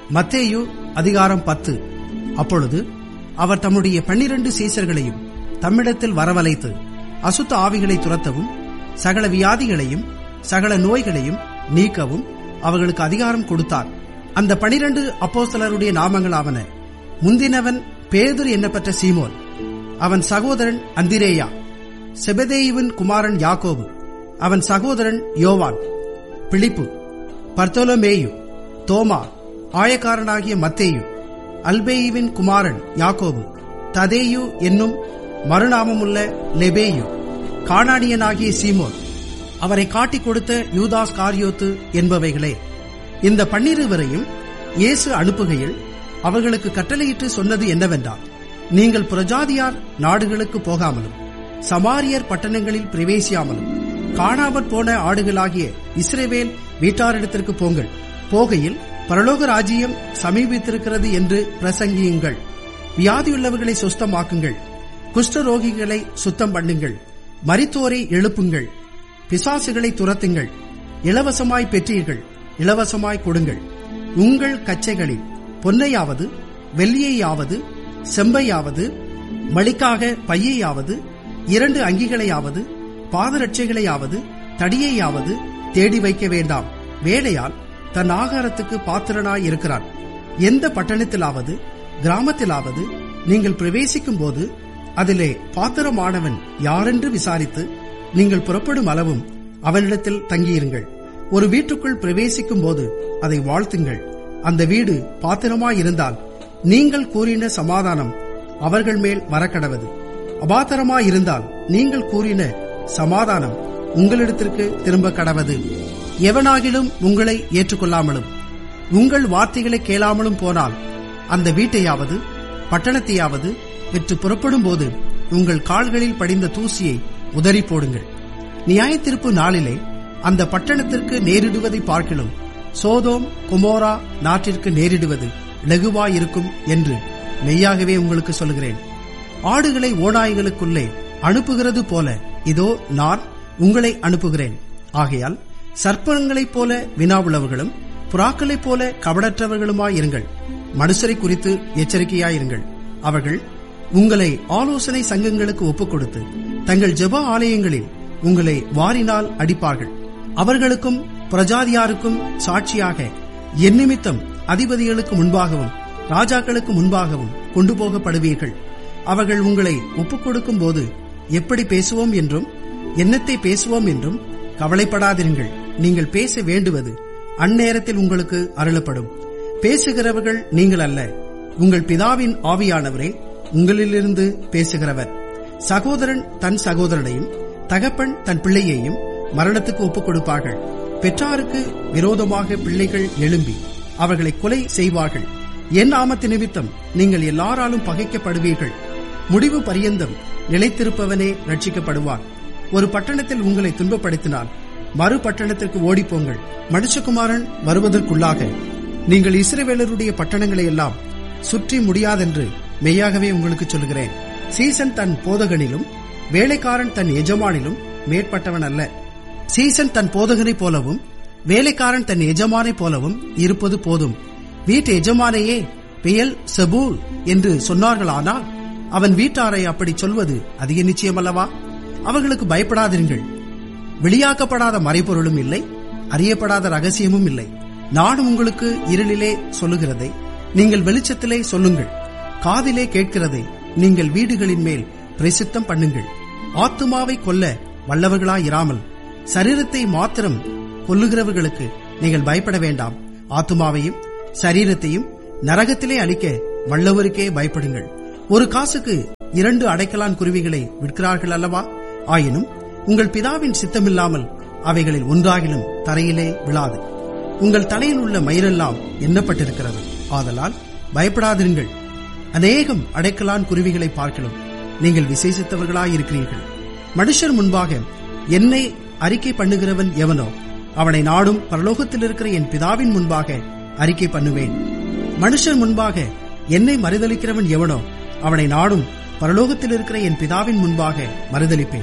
மத்தேயு அதிகாரம் பத்து அப்பொழுது அவர் தம்முடைய பன்னிரண்டு சீசர்களையும் தம்மிடத்தில் வரவழைத்து அசுத்த ஆவிகளை துரத்தவும் சகல வியாதிகளையும் சகல நோய்களையும் நீக்கவும் அவர்களுக்கு அதிகாரம் கொடுத்தார் அந்த பனிரண்டு அப்போஸ்தலருடைய நாமங்களாவன முந்தினவன் பேதுரு என்னப்பட்ட சீமோன் அவன் சகோதரன் அந்திரேயா செபதேயுவின் குமாரன் யாக்கோபு அவன் சகோதரன் யோவான் பிலிப்பு பர்தோலமேயு தோமா ஆயக்காரனாகிய மத்தேயு அல்பேயுவின் குமாரன் யாக்கோபு ததேயு என்னும் மறுநாமமுள்ள லெபேயு கானானியனாகிய சீமோன் அவரை காட்டிக் கொடுத்த யூதாஸ் காரியோத்து என்பவைகளே இந்த பன்னிருவரையும் இயேசு அனுப்புகையில் அவர்களுக்கு கட்டளையிட்டு சொன்னது என்னவென்றால் நீங்கள் புரஜாதியார் நாடுகளுக்கு போகாமலும் சமாரியர் பட்டணங்களில் பிரவேசியாமலும் காணாமற் போன ஆடுகளாகிய இஸ்ரேவேல் வீட்டாரிடத்திற்கு போங்கள் போகையில் பரலோக ராஜ்யம் சமீபித்திருக்கிறது என்று பிரசங்கியுங்கள் வியாதியுள்ளவர்களை சுஸ்தமாக்குங்கள் குஷ்டரோகிகளை சுத்தம் பண்ணுங்கள் மரித்தோரை எழுப்புங்கள் பிசாசுகளை துரத்துங்கள் இலவசமாய் பெற்றீர்கள் இலவசமாய் கொடுங்கள் உங்கள் கச்சைகளில் பொன்னையாவது வெள்ளியையாவது செம்பையாவது மளிக்காக பையையாவது இரண்டு அங்கிகளையாவது பாதரட்சைகளையாவது தடியையாவது தேடி வைக்க வேண்டாம் வேலையால் தன் ஆகாரத்துக்கு பாத்திரனாய் இருக்கிறான் எந்த பட்டணத்திலாவது கிராமத்திலாவது நீங்கள் பிரவேசிக்கும் போது அதிலே பாத்திரமானவன் யாரென்று விசாரித்து நீங்கள் புறப்படும் அளவும் அவனிடத்தில் தங்கியிருங்கள் ஒரு வீட்டுக்குள் பிரவேசிக்கும் போது அதை வாழ்த்துங்கள் அந்த வீடு பாத்திரமாயிருந்தால் நீங்கள் கூறின சமாதானம் அவர்கள் மேல் வரக்கடவது அபாத்திரமாயிருந்தால் நீங்கள் கூறின சமாதானம் உங்களிடத்திற்கு திரும்ப கடவது எவனாகிலும் உங்களை ஏற்றுக்கொள்ளாமலும் உங்கள் வார்த்தைகளை கேளாமலும் போனால் அந்த வீட்டையாவது பட்டணத்தையாவது பெற்று புறப்படும் போது உங்கள் கால்களில் படிந்த தூசியை உதறி போடுங்கள் நியாயத்திருப்பு நாளிலே அந்த பட்டணத்திற்கு நேரிடுவதை பார்க்கிலும் சோதோம் குமோரா நாட்டிற்கு நேரிடுவது லகுவாயிருக்கும் என்று மெய்யாகவே உங்களுக்கு சொல்கிறேன் ஆடுகளை ஓநாய்களுக்குள்ளே அனுப்புகிறது போல இதோ நான் உங்களை அனுப்புகிறேன் ஆகையால் சர்ப்பங்களைப் போல வினாவுள்ளவர்களும் புறாக்களைப் போல கபடற்றவர்களுமாயிருங்கள் மனுஷரை குறித்து எச்சரிக்கையாயிருங்கள் அவர்கள் உங்களை ஆலோசனை சங்கங்களுக்கு ஒப்புக் கொடுத்து தங்கள் ஜெப ஆலயங்களில் உங்களை வாரினால் அடிப்பார்கள் அவர்களுக்கும் பிரஜாதியாருக்கும் சாட்சியாக என் நிமித்தம் அதிபதிகளுக்கு முன்பாகவும் ராஜாக்களுக்கு முன்பாகவும் கொண்டு போகப்படுவீர்கள் அவர்கள் உங்களை ஒப்புக் கொடுக்கும் போது எப்படி பேசுவோம் என்றும் என்னத்தை பேசுவோம் என்றும் கவலைப்படாதிருங்கள் நீங்கள் பேச வேண்டுவது அந்நேரத்தில் உங்களுக்கு அருளப்படும் பேசுகிறவர்கள் நீங்கள் அல்ல உங்கள் பிதாவின் ஆவியானவரே உங்களிலிருந்து பேசுகிறவர் சகோதரன் தன் சகோதரனையும் தகப்பன் தன் பிள்ளையையும் மரணத்துக்கு ஒப்புக் கொடுப்பார்கள் பெற்றாருக்கு விரோதமாக பிள்ளைகள் எழும்பி அவர்களை கொலை செய்வார்கள் என் நாமத்து நிமித்தம் நீங்கள் எல்லாராலும் பகைக்கப்படுவீர்கள் முடிவு பரியந்தம் நிலைத்திருப்பவனே ரட்சிக்கப்படுவான் ஒரு பட்டணத்தில் உங்களை துன்பப்படுத்தினால் மறு பட்டணத்திற்கு ஓடிப்போங்கள் மனுஷகுமாரன் வருவதற்குள்ளாக நீங்கள் இஸ்ரவேலருடைய பட்டணங்களை எல்லாம் சுற்றி முடியாதென்று மெய்யாகவே உங்களுக்கு சொல்கிறேன் சீசன் தன் போதகனிலும் வேலைக்காரன் தன் எஜமானிலும் மேற்பட்டவன் அல்ல சீசன் தன் போதகனைப் போலவும் வேலைக்காரன் தன் எஜமானைப் போலவும் இருப்பது போதும் வீட்டு எஜமானையே பெயல் செபூல் என்று சொன்னார்களானால் அவன் வீட்டாரை அப்படி சொல்வது அதிக நிச்சயமல்லவா அவர்களுக்கு பயப்படாதிருங்கள் வெளியாக்கப்படாத மறைபொருளும் இல்லை அறியப்படாத ரகசியமும் இல்லை நானும் உங்களுக்கு இருளிலே சொல்லுகிறதை நீங்கள் வெளிச்சத்திலே சொல்லுங்கள் காதிலே கேட்கிறதை நீங்கள் வீடுகளின் மேல் பிரசித்தம் பண்ணுங்கள் ஆத்துமாவை கொல்ல வல்லவர்களாயிராமல் சரீரத்தை மாத்திரம் கொல்லுகிறவர்களுக்கு நீங்கள் பயப்பட வேண்டாம் ஆத்துமாவையும் சரீரத்தையும் நரகத்திலே அழிக்க வல்லவருக்கே பயப்படுங்கள் ஒரு காசுக்கு இரண்டு அடைக்கலான் குருவிகளை விற்கிறார்கள் அல்லவா ஆயினும் உங்கள் பிதாவின் சித்தமில்லாமல் அவைகளில் ஒன்றாகிலும் தரையிலே விழாது உங்கள் தலையில் உள்ள மயிரெல்லாம் எண்ணப்பட்டிருக்கிறது ஆதலால் பயப்படாதிருங்கள் அநேகம் அடைக்கலான் குருவிகளை பார்க்கலாம் நீங்கள் விசேஷித்தவர்களாயிருக்கிறீர்கள் மனுஷர் முன்பாக என்னை அறிக்கை பண்ணுகிறவன் எவனோ அவனை நாடும் பரலோகத்தில் இருக்கிற என் பிதாவின் முன்பாக அறிக்கை பண்ணுவேன் மனுஷர் முன்பாக என்னை மறுதளிக்கிறவன் எவனோ அவனை நாடும் பரலோகத்தில் இருக்கிற என் பிதாவின் முன்பாக மறுதளிப்பேன்